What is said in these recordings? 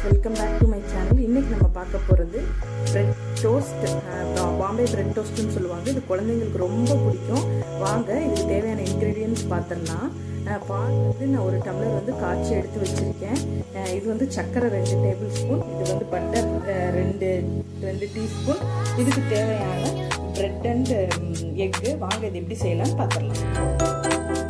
Welcome back to my channel இன்னைக்கு நம்ம பார்க்க போகிறது பிரெட் டோஸ்ட் பாம்பே பிரெட் டோஸ்ட்னு சொல்லுவாங்க இது குழந்தைங்களுக்கு ரொம்ப பிடிக்கும் வாங்க இதுக்கு தேவையான இன்க்ரீடியன்ஸ் பார்த்துடலாம் அஹ், பால் வந்து நான் ஒரு டம்ளர் வந்து காய்ச்சி எடுத்து வச்சுருக்கேன் அஹ், இது வந்து சர்க்கரை ரெண்டு டேபிள் ஸ்பூன் இது வந்து பட்டர் ரெண்டு ரெண்டு டீஸ்பூன் இதுக்கு தேவையான பிரெட் அண்ட் எக்கு வாங்க இது எப்படி செய்யலாம்னு பார்த்துடலாம்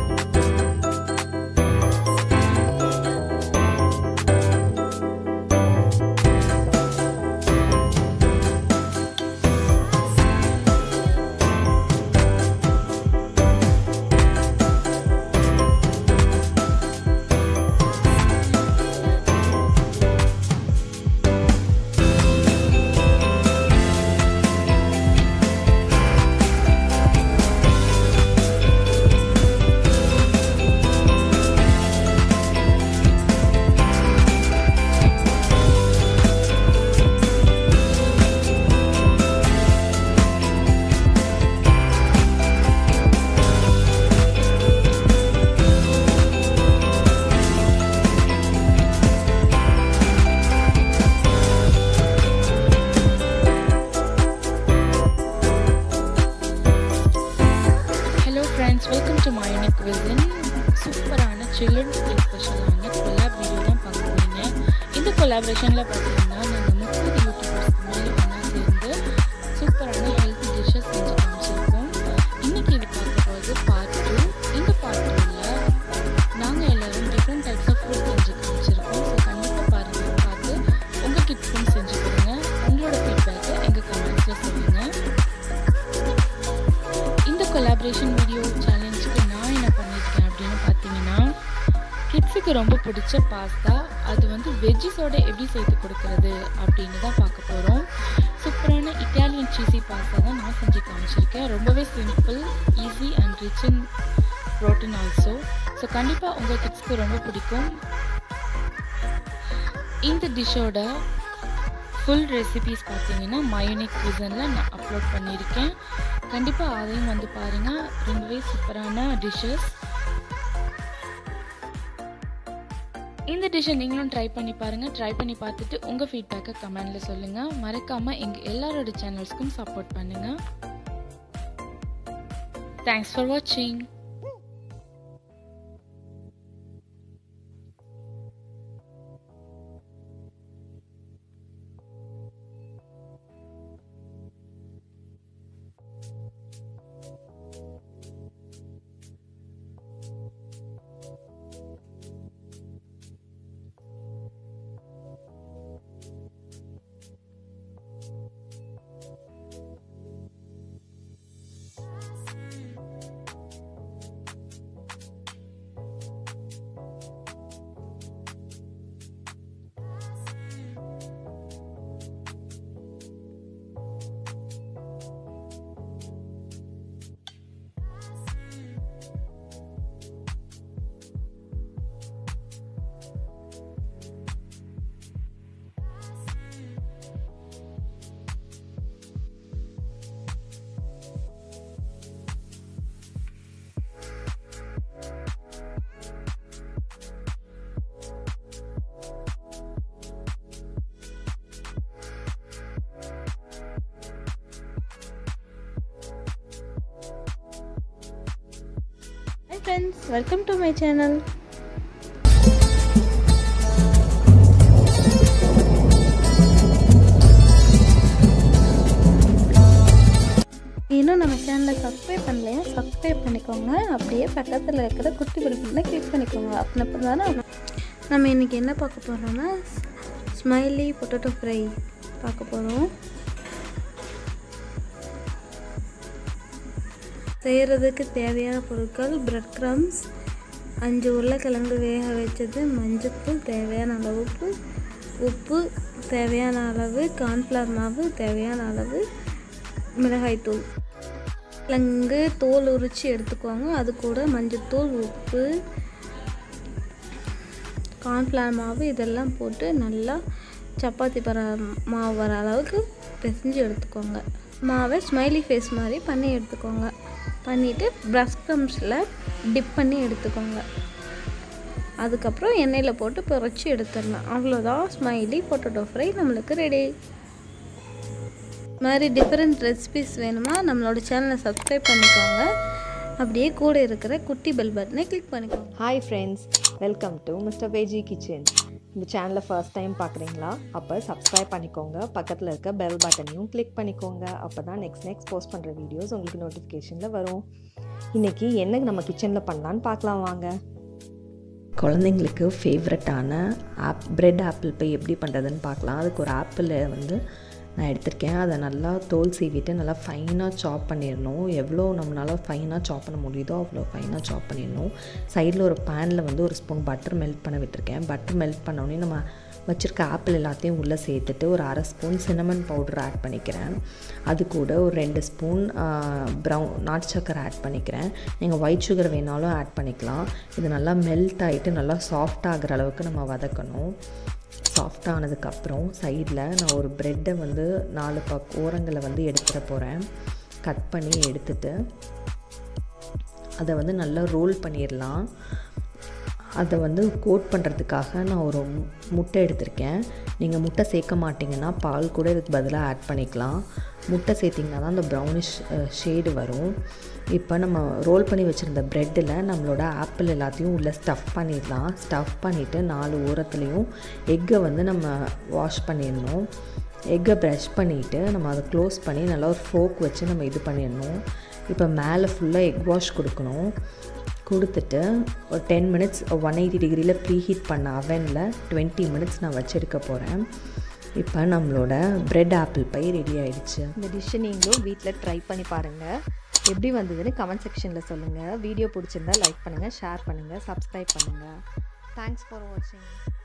ஹலோ ஃப்ரெண்ட்ஸ் வெல்கம் டு மைனிக் குவிசன் சூப்பரான சில்ட்ரன்ஸ் டே ஸ்பெஷலான கொலாப் வீடியோ தான் பார்க்க போறீங்க இந்த கொலாபரேஷனில் பார்த்தீங்கன்னா நாங்கள் முப்பது யூடியூபர்ஸ்க்கு மேலே ஒன்றா சேர்ந்து சூப்பரான ஹெல்த்தி டிஷ்ஷஸ் செஞ்சு காமிச்சிருக்கோம் இன்னைக்கு இது பார்க்க போகிறது பார்ட் டூ இந்த பார்ட் டூவில் நாங்கள் எல்லோரும் டிஃப்ரெண்ட் டைப்ஸ் ஆஃப் ஃபுட் செஞ்சு காமிச்சிருக்கோம் ஸோ கண்டிப்பாக பாருங்கள் பார்த்து உங்கள் கிட்ஸ்க்கும் செஞ்சு கொடுங்க உங்களோட ஃபீட்பேக்கை எங்கள் கமெண்ட்ஸில் சொல்லுங்கள் இந்த கொலாபரேஷன் வீடியோ சேலஞ்சுக்கு நான் என்ன பண்ணியிருக்கேன் அப்படின்னு பார்த்தீங்கன்னா கிட்ஸுக்கு ரொம்ப பிடிச்ச பாஸ்தா அது வந்து வெஜ்ஜிஸோட எப்படி சேர்த்து கொடுக்கறது அப்படின்னு தான் பார்க்க போகிறோம் சூப்பரான இட்டாலியன் சீசி பாஸ்தா தான் நான் செஞ்சு காமிச்சிருக்கேன் ரொம்பவே simple easy and rich in protein also so கண்டிப்பாக உங்கள் கிட்ஸ்க்கு ரொம்ப பிடிக்கும் இந்த டிஷ்ஷோட ஃபுல் ரெசிபீஸ் பார்த்தீங்கன்னா மயோனிக் கிச்சனில் நான் அப்லோட் பண்ணியிருக்கேன் கண்டிப்பாக அதையும் வந்து பாருங்கள் ரொம்பவே சூப்பரான டிஷ்ஷஸ் இந்த டிஷ்ஷை நீங்களும் ட்ரை பண்ணி பாருங்கள் ட்ரை பண்ணி பார்த்துட்டு உங்கள் ஃபீட்பேக்கை கமெண்டில் சொல்லுங்கள் மறக்காமல் எங்கள் எல்லாரோட சேனல்ஸ்க்கும் சப்போர்ட் பண்ணுங்கள் தேங்க்ஸ் ஃபார் வாட்சிங் Hi friends, welcome to my channel. இன்னும் நம்ம சேனலை சப்ஸ்கிரைப் பண்ணலையா சப்ஸ்கிரைப் பண்ணிக்கோங்க அப்படியே பக்கத்தில் இருக்கிற குட்டி பிடிப்புனா கிளிக் பண்ணிக்கோங்க அப்படின்னப்போ தானே நம்ம இன்றைக்கி என்ன பார்க்க போகிறோம்னா ஸ்மைலி பொட்டேட்டோ ஃப்ரை பார்க்க போகிறோம் செய்கிறதுக்கு தேவையான பொருட்கள் பிரெட் க்ரம்ஸ் அஞ்சு உருளைக்கிழங்கு வேக வச்சது மஞ்சத்தூள் தேவையான அளவு உப்பு உப்பு தேவையான அளவு கார்ன்ஃப்ளவர் மாவு தேவையான அளவு மிளகாய்த்தூள் கிழங்கு தோல் உரித்து எடுத்துக்கோங்க அது கூட மஞ்சத்தூள் உப்பு கார்ன்ஃப்ளவர் மாவு இதெல்லாம் போட்டு நல்லா சப்பாத்தி பர மாவு வர அளவுக்கு பிசைஞ்சு எடுத்துக்கோங்க மாவை ஸ்மைலி ஃபேஸ் மாதிரி பண்ணி எடுத்துக்கோங்க பண்ணிவிட்டு ப்ரஷ் க்ரம்ஸில் டிப் பண்ணி எடுத்துக்கோங்க அதுக்கப்புறம் எண்ணெயில் போட்டு பிறச்சி எடுத்துடலாம் அவ்வளோதான் ஸ்மைலி பொட்டேட்டோ ஃப்ரை நம்மளுக்கு ரெடி மாதிரி டிஃப்ரெண்ட் ரெசிபிஸ் வேணுமா நம்மளோட சேனலை சப்ஸ்கிரைப் பண்ணிக்கோங்க அப்படியே கூட இருக்கிற குட்டி பெல் பட்டனை கிளிக் பண்ணிக்கோங்க hi friends welcome to mister veggie kitchen இந்த சேனலை ஃபர்ஸ்ட் டைம் பார்க்குறீங்களா அப்போ சப்ஸ்கிரைப் பண்ணிக்கோங்க பக்கத்தில் இருக்க பெல் பட்டனையும் கிளிக் பண்ணிக்கோங்க அப்போ தான் நெக்ஸ்ட் நெக்ஸ்ட் போஸ்ட் பண்ணுற வீடியோஸ் உங்களுக்கு நோட்டிஃபிகேஷனில் வரும் இன்றைக்கி என்ன நம்ம கிச்சனில் பண்ணலான்னு பார்க்கலாம் வாங்க குழந்தைங்களுக்கு ஃபேவரட்டான ஆப் பிரெட் ஆப்பிள் பை எப்படி பண்ணுறதுன்னு பார்க்கலாம் அதுக்கு ஒரு ஆப்பிள் வந்து நான் எடுத்திருக்கேன் அதை நல்லா தோல் சீவிட்டு நல்லா ஃபைனாக சாப் பண்ணிடணும் எவ்வளோ நம்மளால் ஃபைனாக சாப் பண்ண முடியுதோ அவ்வளோ ஃபைனாக சாப் பண்ணிடணும் சைடில் ஒரு பேனில் வந்து ஒரு ஸ்பூன் பட்டர் மெல்ட் பண்ண விட்டுருக்கேன் பட்டர் மெல்ட் பண்ணோடனே நம்ம வச்சுருக்க ஆப்பிள் எல்லாத்தையும் உள்ளே சேர்த்துட்டு ஒரு அரை ஸ்பூன் சின்னமன் பவுடர் ஆட் பண்ணிக்கிறேன் அது கூட ஒரு ரெண்டு ஸ்பூன் ப்ரௌன் நாட்டு சக்கரை ஆட் பண்ணிக்கிறேன் நீங்கள் ஒயிட் சுகர் வேணாலும் ஆட் பண்ணிக்கலாம் இது நல்லா மெல்ட் ஆகிட்டு நல்லா சாஃப்ட் ஆகிற அளவுக்கு நம்ம வதக்கணும் சாஃப்ட் ஆனதுக்கப்புறம் சைடில் நான் ஒரு ப்ரெட்டை வந்து நாலு பக் ஓரங்களை வந்து எடுத்துட போகிறேன் கட் பண்ணி எடுத்துட்டு அதை வந்து நல்லா ரோல் பண்ணிடலாம் அதை வந்து கோட் பண்ணுறதுக்காக நான் ஒரு மு- முட்டை எடுத்திருக்கேன் நீங்கள் முட்டை சேர்க்க மாட்டிங்கன்னா பால் கூட இதுக்கு பதிலாக ஆட் பண்ணிக்கலாம் முட்டை சேர்த்திங்கன்னா தான் அந்த ப்ரௌனிஷ் ஷேடு வரும் இப்போ நம்ம ரோல் பண்ணி வச்சுருந்த ப்ரெட்டில் நம்மளோட ஆப்பிள் எல்லாத்தையும் உள்ளே ஸ்டஃப் பண்ணிடலாம் ஸ்டஃப் பண்ணிவிட்டு நாலு ஓரத்துலேயும் எக்கை வந்து நம்ம வாஷ் பண்ணிடணும் எக்கை ப்ரஷ் பண்ணிவிட்டு நம்ம அதை க்ளோஸ் பண்ணி நல்லா ஒரு ஃபோக் வச்சு நம்ம இது பண்ணிடணும் இப்போ மேலே ஃபுல்லாக எக் வாஷ் கொடுக்கணும் கொடுத்துட்டு ஒரு டென் மினிட்ஸ் ஒன் எயிட்டி டிகிரியில் ப்ரீ ஹீட் பண்ண அவனில் டுவெண்ட்டி மினிட்ஸ் நான் வச்செடுக்க போகிறேன் இப்போ நம்மளோட பிரெட் ஆப்பிள் பை ரெடி ஆயிடுச்சு இந்த டிஷ்ஷை நீங்களும் வீட்டில் ட்ரை பண்ணி பாருங்கள் எப்படி வந்ததுன்னு கமெண்ட் செக்ஷனில் சொல்லுங்கள் வீடியோ பிடிச்சிருந்தா லைக் பண்ணுங்கள் ஷேர் பண்ணுங்கள் சப்ஸ்கிரைப் பண்ணுங்கள் தேங்க்ஸ் ஃபார் வாட்சிங்